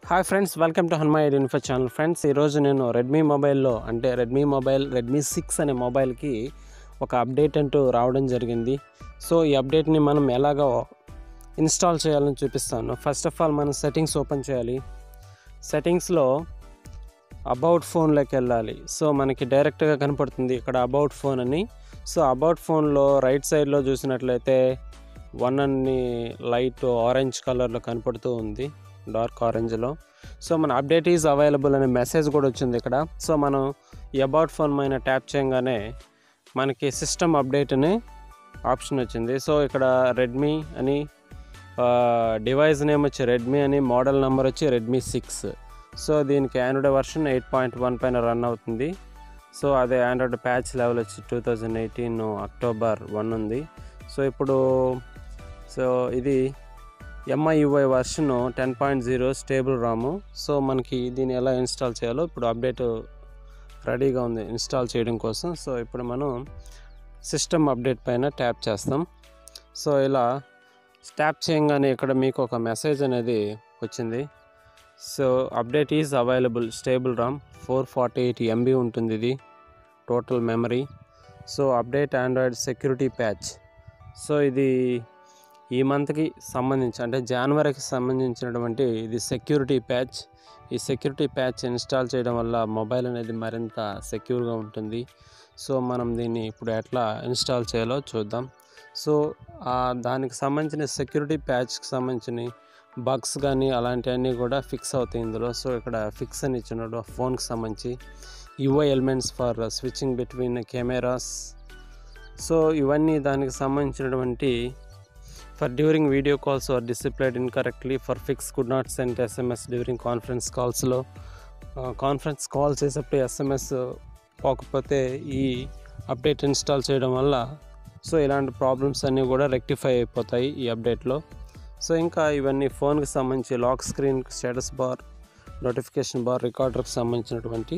hi friends welcome to Hanuma aid info channel friends ఈరోజు నేను Redmi మొబైల్లో అంటే రెడ్మీ మొబైల్ రెడ్మీ సిక్స్ అనే మొబైల్కి ఒక అప్డేట్ అంటూ రావడం జరిగింది సో ఈ అప్డేట్ని మనం ఎలాగో ఇన్స్టాల్ చేయాలని చూపిస్తాను ఫస్ట్ ఆఫ్ ఆల్ మనం సెట్టింగ్స్ ఓపెన్ చేయాలి సెట్టింగ్స్లో అబౌట్ ఫోన్లోకి వెళ్ళాలి సో మనకి డైరెక్ట్గా కనపడుతుంది ఇక్కడ అబౌట్ ఫోన్ అని సో అబౌట్ ఫోన్లో రైట్ సైడ్లో చూసినట్లయితే వన్ అని లైట్ ఆరెంజ్ కలర్లో కనపడుతూ ఉంది డార్క్ ఆరెంజ్లో సో మన అప్డేట్ ఈజ్ అవైలబుల్ అనే మెసేజ్ కూడా వచ్చింది ఇక్కడ సో మనం ఈ అబౌట్ ఫోన్ పైన ట్యాప్ చేయగానే మనకి సిస్టమ్ అప్డేట్ అని ఆప్షన్ వచ్చింది సో ఇక్కడ రెడ్మీ అని డివైస్ నేమ్ వచ్చి రెడ్మీ అని మోడల్ నెంబర్ వచ్చి రెడ్మీ సిక్స్ సో దీనికి Android version eight point one పైన రన్ అవుతుంది సో అదే ఆండ్రాయిడ్ ప్యాచ్ లెవెల్ వచ్చి two thousand eighteen October one ఉంది సో ఇప్పుడు సో ఇది MIUI version ten point zero stable ROM so మనకి దీన్ని ఎలా ఇన్స్టాల్ చేయాలో ఇప్పుడు అప్డేట్ రెడీగా ఉంది ఇన్స్టాల్ చేయడం కోసం సో ఇప్పుడు మనం సిస్టమ్ అప్డేట్ పైన ట్యాప్ చేస్తాం సో ఇలా ట్యాప్ చేయగానే ఇక్కడ మీకు ఒక మెసేజ్ అనేది వచ్చింది so update is available stable ROM four forty eight MB ఉంటుంది ఇది total memory so update Android security patch so ఇది ఈ మంత్కి సంబంధించి అంటే జనవరికి సంబంధించినటువంటి ఇది సెక్యూరిటీ ప్యాచ్ ఈ సెక్యూరిటీ ప్యాచ్ ఇన్స్టాల్ చేయడం వల్ల మొబైల్ అనేది మరింత సెక్యూర్గా ఉంటుంది సో మనం దీన్ని ఇప్పుడు ఎట్లా ఇన్స్టాల్ చేయాలో చూద్దాం సో ఆ దానికి సంబంధించిన సెక్యూరిటీ ప్యాచ్కి సంబంధించిన బగ్స్ కానీ అలాంటివన్నీ కూడా ఫిక్స్ అవుతాయి ఇందులో సో ఇక్కడ ఫిక్స్ అని ఇచ్చినాడు ఫోన్కి సంబంధించి UI elements for switching between cameras so ఇవన్నీ దానికి సంబంధించినటువంటి for during video calls are displayed incorrectly for fix could not send SMS during conference కాల్స్లో కాన్ఫరెన్స్ కాల్ చేసేప్పుడు ఎస్ఎంఎస్ పోకపోతే ఈ అప్డేట్ ఇన్స్టాల్ చేయడం వల్ల సో ఇలాంటి ప్రాబ్లమ్స్ అన్నీ కూడా రెక్టిఫై అయిపోతాయి ఈ అప్డేట్లో సో ఇంకా ఇవన్నీ ఫోన్కి సంబంధించి lock screen status bar notification bar రికార్డర్కి సంబంధించినటువంటి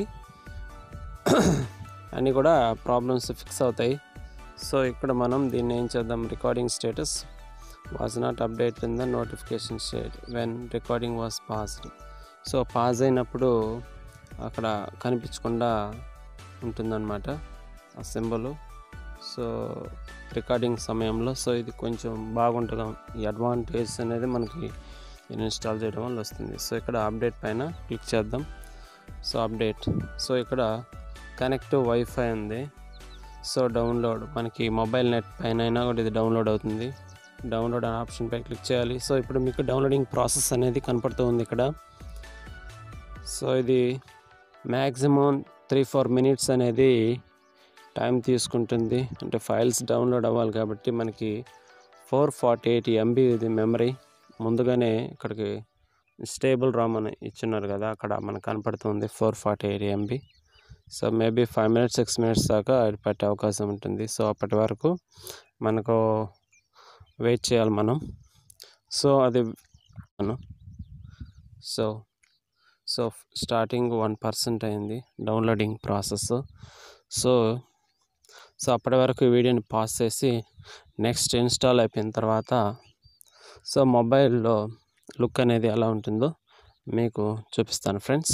అన్నీ కూడా ప్రాబ్లమ్స్ ఫిక్స్ అవుతాయి సో ఇక్కడ మనం దీన్ని ఏం చేద్దాం recording status was not update in the notification state when recording was paused so pause అయినప్పుడు అక్కడ కనిపించకుండా ఉంటుందన్నమాట ఆ సింబల్ సో రికార్డింగ్ సమయంలో సో ఇది కొంచెం బాగుంటుంది ఈ అడ్వాంటేజ్ అనేది మనకి ఇన్స్టాల్ చేయడం వల్ల వస్తుంది సో ఇక్కడ అప్డేట్ పైన క్లిక్ చేద్దాం సో అప్డేట్ సో ఇక్కడ కనెక్ట్ వైఫై ఉంది సో డౌన్లోడ్ మనకి మొబైల్ నెట్ పైన అయినా కూడా ఇది డౌన్లోడ్ అవుతుంది డౌన్లోడ్ అనే ఆప్షన్పై క్లిక్ చేయాలి సో ఇప్పుడు మీకు డౌన్లోడింగ్ ప్రాసెస్ అనేది కనపడుతూ ఉంది ఇక్కడ సో ఇది మ్యాక్సిమం త్రీ ఫోర్ మినిట్స్ అనేది టైం తీసుకుంటుంది అంటే ఫైల్స్ డౌన్లోడ్ అవ్వాలి కాబట్టి మనకి ఫోర్ ఫార్టీ ఎయిట్ ఎంబీ ఇది మెమరీ ముందుగానే ఇక్కడికి స్టేబుల్ రామ్ అని ఇచ్చున్నారు కదా అక్కడ మనకు కనపడుతుంది four forty eight MB so maybe five minutes six minutes దాకా అది పట్టే అవకాశం ఉంటుంది సో అప్పటి వరకు మనకు వెయిట్ చేయాలి మనం సో అది మనం so so starting one percent అయింది డౌన్లోడింగ్ ప్రాసెస్ సో సో అప్పటి వరకు వీడియోని పాస్ చేసి నెక్స్ట్ ఇన్స్టాల్ అయిపోయిన తర్వాత సో మొబైల్లో లుక్ అనేది ఎలా ఉంటుందో మీకు చూపిస్తాను ఫ్రెండ్స్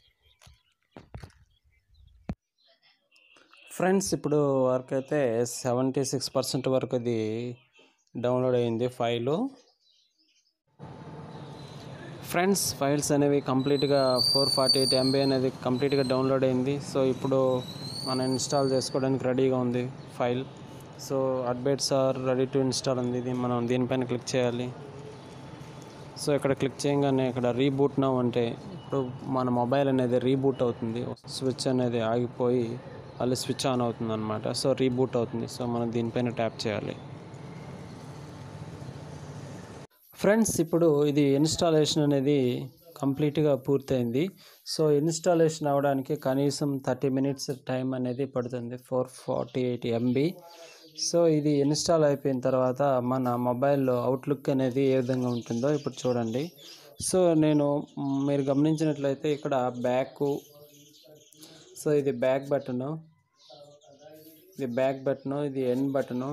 ఫ్రెండ్స్ ఇప్పుడు వరకు అయితే సెవెంటీ సిక్స్ పర్సెంట్ వరకు అది డౌన్లోడ్ అయింది ఫైలు ఫ్రెండ్స్ ఫైల్స్ అనేవి కంప్లీట్గా ఫోర్ ఫార్టీ ఎయిట్ ఎంబీ అనేది కంప్లీట్గా డౌన్లోడ్ అయింది సో ఇప్పుడు మనం ఇన్స్టాల్ చేసుకోవడానికి రెడీగా ఉంది file so updates are ready to install ఉంది ఇది మనం దీనిపైన క్లిక్ చేయాలి సో ఇక్కడ క్లిక్ చేయగానే ఇక్కడ రీబూట్ నౌ అంటే ఇప్పుడు మన మొబైల్ అనేది రీబూట్ అవుతుంది స్విచ్ అనేది ఆగిపోయి మళ్ళీ స్విచ్ ఆన్ అవుతుంది అనమాట సో రీబూట్ అవుతుంది సో మనం దీనిపైన ట్యాప్ చేయాలి ఫ్రెండ్స్ ఇప్పుడు ఇది ఇన్స్టాలేషన్ అనేది కంప్లీట్గా పూర్తయింది సో ఇన్స్టాలేషన్ అవ్వడానికి కనీసం థర్టీ మినిట్స్ టైం అనేది పడుతుంది four forty eight MB so ఇది ఇన్స్టాల్ అయిపోయిన తర్వాత మన మొబైల్లో అవుట్లుక్ అనేది ఏ విధంగా ఉంటుందో ఇప్పుడు చూడండి సో నేను మీరు గమనించినట్లయితే ఇక్కడ బ్యాక్ సో ఇది బ్యాక్ బటను ఇది బ్యాక్ బటను ఇది ఎండ్ బటను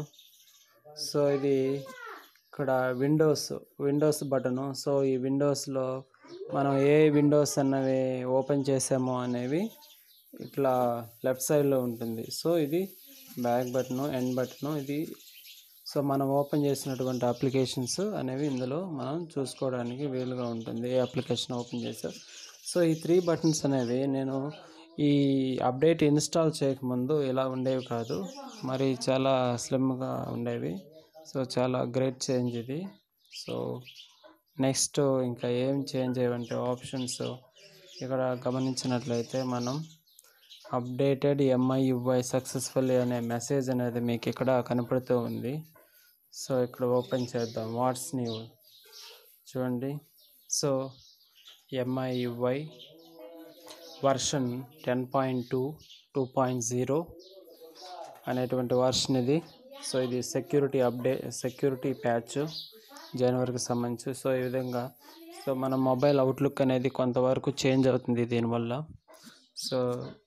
సో ఇది ఇక్కడ విండోస్ విండోస్ బటను సో ఈ విండోస్లో మనం ఏ విండోస్ అన్నవి ఓపెన్ చేసామో అనేవి ఇట్లా లెఫ్ట్ సైడ్లో ఉంటుంది సో ఇది బ్యాక్ బటను ఎండ్ బటను ఇది సో మనం ఓపెన్ చేసినటువంటి అప్లికేషన్స్ అనేవి ఇందులో మనం చూసుకోవడానికి వీలుగా ఉంటుంది ఏ అప్లికేషన్ ఓపెన్ చేసా సో ఈ త్రీ బటన్స్ అనేవి నేను ఈ అప్డేట్ ఇన్స్టాల్ చేయకముందు ఇలా ఉండేవి కాదు మరి చాలా స్లిమ్గా ఉండేవి సో చాలా గ్రేట్ చేంజ్ ఇది సో నెక్స్ట్ ఇంకా ఏం చేంజ్ అయ్యంటే ఆప్షన్స్ ఇక్కడ గమనించినట్లయితే మనం అప్డేటెడ్ ఎంఐయుఐ సక్సెస్ఫుల్లీ అనే మెసేజ్ అనేది మీకు ఇక్కడ కనపడుతూ ఉంది సో ఇక్కడ ఓపెన్ చేద్దాం వాట్స్ న్యూ చూడండి so MIUI version ten point two two point zero అనేటువంటి వర్షన్ ఇది సో ఇది సెక్యూరిటీ అప్డేట్ సెక్యూరిటీ ప్యాచ్ జనవరికి సంబంధించి సో ఈ విధంగా సో మన మొబైల్ అవుట్లుక్ అనేది కొంతవరకు చేంజ్ అవుతుంది దీనివల్ల సో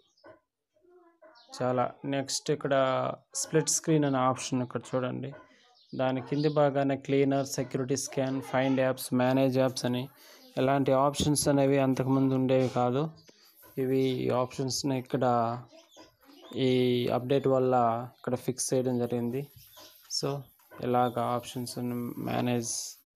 చాలా నెక్స్ట్ ఇక్కడ స్ప్లిట్ స్క్రీన్ అనే ఆప్షన్ ఇక్కడ చూడండి దాని కింది భాగానే cleaner security scan find apps manage apps అని ఇలాంటి ఆప్షన్స్ అనేవి అంతకుముందు ఉండేవి కాదు ఇవి ఆప్షన్స్ని ఇక్కడ ఈ అప్డేట్ వల్ల ఇక్కడ ఫిక్స్ చేయడం జరిగింది సో ఇలాగ ఆప్షన్స్ మేనేజ్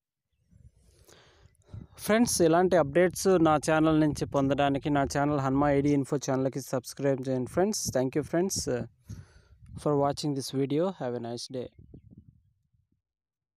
ఫ్రెండ్స్ ఇలాంటి అప్డేట్స్ నా ఛానల్ నుంచి పొందడానికి నా ఛానల్ హన్మా ఐడి ఇన్ఫో ఛానల్కి సబ్స్క్రైబ్ చేయండి friends thank you friends for watching this video have a nice day